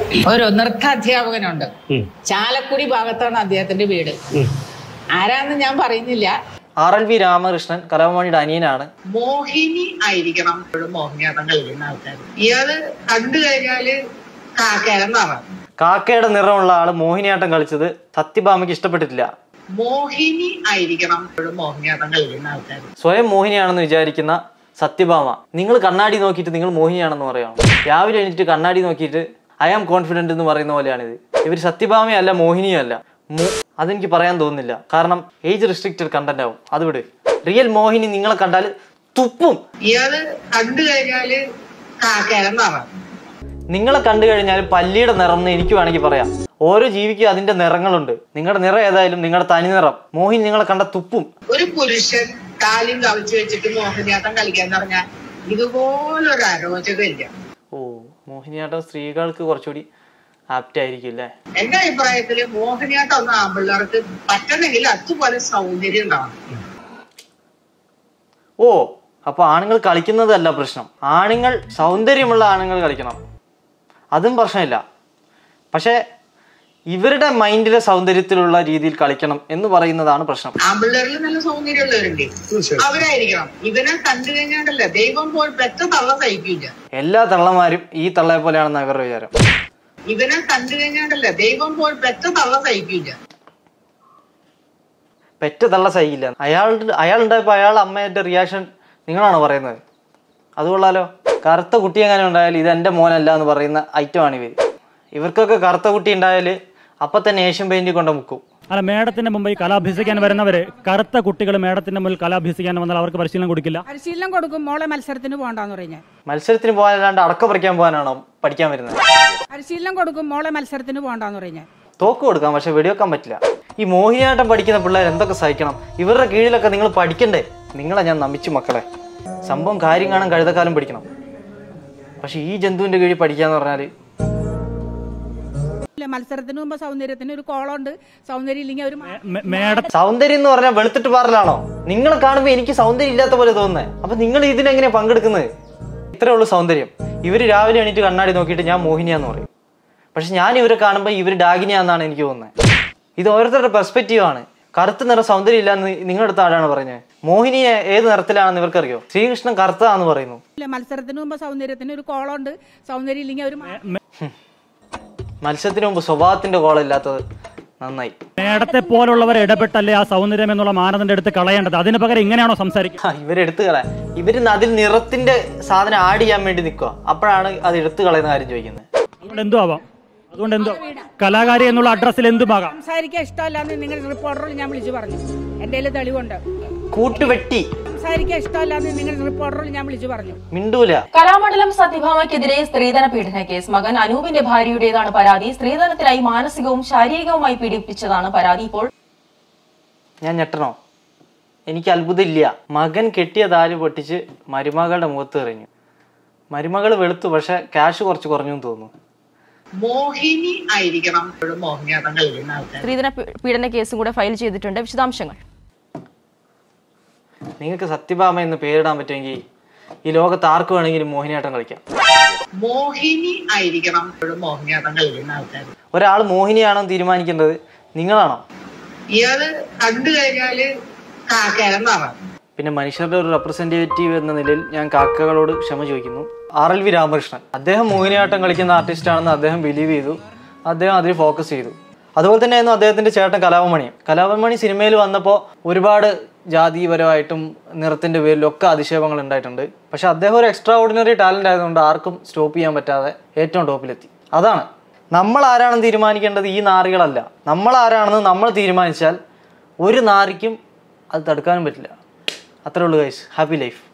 ഒരു നൃത്ത അധ്യാപകനുണ്ട് ചാലക്കുടി ഭാഗത്താണ് അദ്ദേഹത്തിന്റെ വീട് ആരാന്ന് ഞാൻ പറയുന്നില്ല ആർ എൽ വി രാമകൃഷ്ണൻ കലാഭവനിയുടെ അനിയനാണ് മോഹിനി ആയിരിക്കണം ഇപ്പോഴും മോഹിനിയാട്ടം കളിക്കുന്ന ആൾക്കാർ ഇയാള് കണ്ടു കഴിഞ്ഞാല് കാക്കേരെന്നാണ് കാക്കയുടെ നിറമുള്ള ആള് മോഹിനിയാട്ടം കളിച്ചത് സത്യഭാമയ്ക്ക് ഇഷ്ടപ്പെട്ടിട്ടില്ല മോഹിനി ആയിരിക്കണം ഇപ്പോഴും മോഹിനിയാട്ടം കളിക്കുന്ന ആൾക്കാർ സ്വയം മോഹിനിയാണെന്ന് വിചാരിക്കുന്ന സത്യഭാമ നിങ്ങൾ കണ്ണാടി നോക്കിയിട്ട് നിങ്ങൾ മോഹിനിയാണെന്ന് പറയാം രാവിലെ എണീറ്റ് കണ്ണാടി നോക്കിയിട്ട് ഐ ആം കോൺഫിഡന്റ് എന്ന് പറയുന്ന പോലെയാണിത് ഇവർ സത്യഭാമയല്ല മോഹിനിയല്ല മോ- അതെനിക്ക് പറയാൻ തോന്നുന്നില്ല കാരണം ഏജ് റെസ്ട്രിക്റ്റഡ് കണ്ടന്റ് ആവും അത് വിട് റിയൽ മോഹിനി നിങ്ങളെ കണ്ടാൽ തുപ്പും ഇയാള് കണ്ടു കഴിഞ്ഞാല് കാക്കേരെന്നാണ് നിങ്ങളെ കണ്ടു കഴിഞ്ഞാൽ പല്ലിയുടെ നിറം എന്ന് എനിക്ക് വേണമെങ്കിൽ പറയാം ഓരോ ജീവിക്കും അതിന്റെ നിറങ്ങളുണ്ട് നിങ്ങളുടെ നിറം ഏതായാലും നിങ്ങളുടെ തനി നിറം മോഹിനി നിങ്ങളെ കണ്ട തുപ്പും ഒരു പുരുഷൻ കാലും കവിച്ചു വെച്ചിട്ട് മോഹിനിയാട്ടം കളിക്കാന്ന് പറഞ്ഞാൽ ഇതുപോലൊരു അരോചകമില്ല ഓ മോഹിനിയാട്ടം സ്ത്രീകൾക്ക് കുറച്ചുകൂടി ആപ്റ്റ് ആയിരിക്കും അല്ലേ എന്റെ അഭിപ്രായത്തില് മോഹിനിയാട്ടം ഒന്നും ആമ്പിള്ളേർക്ക് പറ്റണമെങ്കിൽ അതുപോലെ സൗന്ദര്യം ഉണ്ടാവണം ഓ അപ്പൊ ആണുങ്ങൾ കളിക്കുന്നതല്ല പ്രശ്നം ആണുങ്ങൾ സൗന്ദര്യമുള്ള ആണുങ്ങൾ കളിക്കണം അതും പ്രശ്നമില്ല പക്ഷേ ഇവരുടെ മൈൻഡിലെ സൗന്ദര്യത്തിലുള്ള രീതിയിൽ കളിക്കണം എന്ന് പറയുന്നതാണ് പ്രശ്നം ആമ്പിള്ളേരിൽ നല്ല സൗന്ദര്യമുള്ളവരുണ്ട് അവരായിരിക്കണം ഇവനെ കണ്ടു കഴിഞ്ഞാണ്ടല്ല ദൈവം പോൽ പെറ്റ തള്ള സഹിക്കില്ല എല്ലാ തള്ളമാരും ഈ തള്ളയെ പോലെയാണെന്ന് ഇവരുടെ വിചാരം ഇവനെ കണ്ടു കഴിഞ്ഞാണ്ടല്ല ദൈവം പോൽ പെറ്റ തള്ള സഹിക്കില്ല പെറ്റ തള്ള സഹിക്കില്ല അയാളുടെ അയാളുണ്ടായപ്പോൾ അയാളുടെ അമ്മയുടെ റിയാക്ഷൻ നിങ്ങളാണോ പറയുന്നത് അത് കൊള്ളാലോ കറുത്ത കുട്ടി എങ്ങനെ ഉണ്ടായാൽ ഇത് എൻ്റെ മോനല്ല എന്ന് പറയുന്ന ഐറ്റമാണ് ഇവർ ഇവർക്കൊക്കെ കറുത്ത കുട്ടി ഉണ്ടായാൽ അപ്പം തന്നെ ഏഷ്യൻ പെയിൻറ്റ് കൊണ്ട് മുക്കും അല്ല മേഡത്തിന്റെ മുമ്പ് ഈ കല അഭ്യസിക്കാൻ വരുന്നവര് കറുത്ത കുട്ടികൾ മേഡത്തിന്റെ മുന്നിൽ കല അഭ്യസിക്കാൻ വന്നാൽ അവർക്ക് പരിശീലനം കൊടുക്കില്ല പരിശീലനം കൊടുക്കും മോളെ മത്സരത്തിന് പോകണ്ടെന്ന് പറഞ്ഞാൽ മത്സരത്തിന് പോകാനല്ലാണ്ട് അടക്ക പറിക്കാൻ പോകാനാണോ പഠിക്കാൻ വരുന്നത് പരിശീലനം കൊടുക്കും മോളെ മത്സരത്തിന് പോകണ്ടെന്ന് പറഞ്ഞാൽ തോക്ക് കൊടുക്കാം പക്ഷെ വെടിവെക്കാൻ പറ്റില്ല ഈ മോഹിനിയാട്ടം പഠിക്കുന്ന പിള്ളേർ എന്തൊക്കെ സഹിക്കണം ഇവരുടെ കീഴിലൊക്കെ നിങ്ങൾ പഠിക്കണ്ടേ നിങ്ങളെ ഞാൻ നമിച്ചു മക്കളെ സംഭവം കാര്യം കാണാൻ കഴുതക്കാലം പഠിക്കണം പക്ഷെ ഈ ജന്തുവിന്റെ കീഴിൽ പഠിക്കാന്ന് പറഞ്ഞാൽ മത്സരത്തിന് മുമ്പ് സൗന്ദര്യത്തിന് ഒരു കോളുണ്ട് സൗന്ദര്യം ഇല്ലെങ്കിൽ ഒരു മാ- മേ- മേഡം സൗന്ദര്യം എന്ന് പറഞ്ഞാൽ വെളുത്തിട്ട് പാറലാണോ നിങ്ങളെ കാണുമ്പോൾ എനിക്ക് സൗന്ദര്യം ഇല്ലാത്ത പോലെ തോന്നുന്നത് അപ്പൊ നിങ്ങൾ ഇതിനെങ്ങനെ പങ്കെടുക്കുന്നത് ഇത്രേ ഉള്ളൂ സൗന്ദര്യം ഇവർ രാവിലെ എണീറ്റ് കണ്ണാടി നോക്കിയിട്ട് ഞാൻ മോഹിനിയാന്ന് പറയും പക്ഷെ ഞാൻ ഇവരെ കാണുമ്പോൾ ഇവർ ഡാഗിനിയാന്നാണ് എനിക്ക് തോന്നുന്നത് ഇത് ഓരോരുത്തരുടെ പെർസ്പെക്റ്റീവ് ആണ് കറുത്ത നിറം സൗന്ദര്യം ഇല്ലാന്ന് നിങ്ങളുടെ അടുത്ത് ആരാണ് പറഞ്ഞത് മോഹിനി ഏത് നിറത്തിലാണെന്ന് ഇവർക്കറിയോ ശ്രീകൃഷ്ണൻ കറുത്തതാന്ന് പറയുന്നു മത്സരത്തിന് മുമ്പ് സൗന്ദര്യത്തിന് ഒരു കോളുണ്ട് സൗന്ദര്യം ഇല്ലെങ്കിൽ ഒരു മാ- മത്സരത്തിന് മുമ്പ് സ്വഭാവത്തിന്റെ കോളമില്ലാത്തത് നന്നായി മേഡത്തെ പോലുള്ളവർ ഇടപെട്ടല്ലേ ആ സൗന്ദര്യം എന്നുള്ള മാനദണ്ഡം എടുത്ത് കളയേണ്ടത് അതിന് പകരം ഇങ്ങനെയാണോ സംസാരിക്കുക ആ, ഇവരെടുത്ത് കളയാൻ ഇവര് അതിൽ നിറത്തിന്റെ സാധനം ആഡ് ചെയ്യാൻ വേണ്ടി നിൽക്കുക അപ്പോഴാണ് അത് എടുത്തു കളയുന്ന കാര്യം ചോദിക്കുന്നത് അതുകൊണ്ട് എന്തോ ആവാം അതുകൊണ്ട് എന്തോ കലാകാരി എന്നുള്ള അഡ്രസ്സിൽ എന്തുമാകാം സംസാരിക്കാൻ ഇഷ്ടമല്ലാന്ന് നിങ്ങൾ റിപ്പോർട്ടറിൽ ഞാൻ വിളിച്ചു പറഞ്ഞു എൻ്റെ കയ്യിൽ തെളിവുണ്ട് കൂട്ടുവെട്ടി സംസാരിക്കാൻ ഇഷ്ടമല്ലാന്ന് നിങ്ങൾ റിപ്പോർട്ടറിൽ ഞാൻ വിളിച്ചു പറഞ്ഞു മിണ്ടൂല കലാമണ്ഡലം സത്യഭാമയ്ക്കെതിരെ സ്ത്രീധന പീഡന കേസ് മകൻ അനൂപിന്റെ ഭാര്യയുടേതാണ് പരാതി സ്ത്രീധനത്തിനായി മാനസികവും ശാരീരികവുമായി പീഡിപ്പിച്ചതാണ് പരാതി ഇപ്പോൾ ഞാൻ ഞെട്ടണോ എനിക്ക് അത്ഭുതമില്ല മകൻ കെട്ടിയ താലി പൊട്ടിച്ച് മരുമകളുടെ മുഖത്ത് എറിഞ്ഞു മരുമകൾ വെളുത്തു പക്ഷെ ക്യാഷ് കുറച്ച് കുറഞ്ഞു എന്ന് തോന്നുന്നു മോഹിനി ആയിരിക്കണം ഇപ്പോഴും മോഹിനിയാട്ടം കളിക്കുന്ന ആൾക്കാർ സ്ത്രീധന പീ- പീഡന കേസും കൂടെ ഫയൽ ചെയ്തിട്ടുണ്ട് വിശദാംശങ്ങൾ നിങ്ങൾക്ക് സത്യഭാമ എന്ന് പേരിടാൻ പറ്റുമെങ്കിൽ ഈ ലോകത്ത് ആർക്ക് വേണമെങ്കിലും മോഹിനിയാട്ടം കളിക്കാം മോഹിനി ആയിരിക്കണം ഇപ്പോഴും മോഹിനിയാട്ടം കളിക്കുന്ന ആൾക്കാർ ഒരാൾ മോഹിനിയാണോ എന്ന് തീരുമാനിക്കേണ്ടത് നിങ്ങളാണോ ഇയാള് കണ്ടു കഴിഞ്ഞാല് കാക്കേരെന്നാണ് പിന്നെ മനുഷ്യരുടെ ഒരു റെപ്രസെൻറ്റേറ്റീവ് എന്ന നിലയിൽ ഞാൻ കാക്കകളോട് ക്ഷമ ചോദിക്കുന്നു ആർ എൽ വി രാമകൃഷ്ണൻ അദ്ദേഹം മോഹിനിയാട്ടം കളിക്കുന്ന ആർട്ടിസ്റ്റ് ആണെന്ന് അദ്ദേഹം ബിലീവ് ചെയ്തു അദ്ദേഹം അതിൽ ഫോക്കസ് ചെയ്തു അതുപോലെ തന്നെയായിരുന്നു അദ്ദേഹത്തിന്റെ ചേട്ടൻ കലാപമണി കലാപമണി സിനിമയിൽ വന്നപ്പോൾ ഒരുപാട് ജാതിപരമായിട്ടും നിറത്തിന്റെ പേരിലും ഒക്കെ അധിക്ഷേപങ്ങൾ ഉണ്ടായിട്ടുണ്ട് പക്ഷെ അദ്ദേഹം ഒരു എക്സ്ട്രാ ഓർഡിനറി ടാലന്റ് ആയതുകൊണ്ട് ആർക്കും സ്റ്റോപ്പ് ചെയ്യാൻ പറ്റാതെ ഏറ്റവും ടോപ്പിലെത്തി അതാണ് നമ്മൾ ആരാണെന്ന് തീരുമാനിക്കേണ്ടത് ഈ നാറികളല്ല നമ്മൾ ആരാണെന്ന് നമ്മൾ തീരുമാനിച്ചാൽ ഒരു നാറിക്കും അത് തടുക്കാനും പറ്റില്ല അത്രേ ഉള്ളൂ ഗൈസ് ഹാപ്പി ലൈഫ്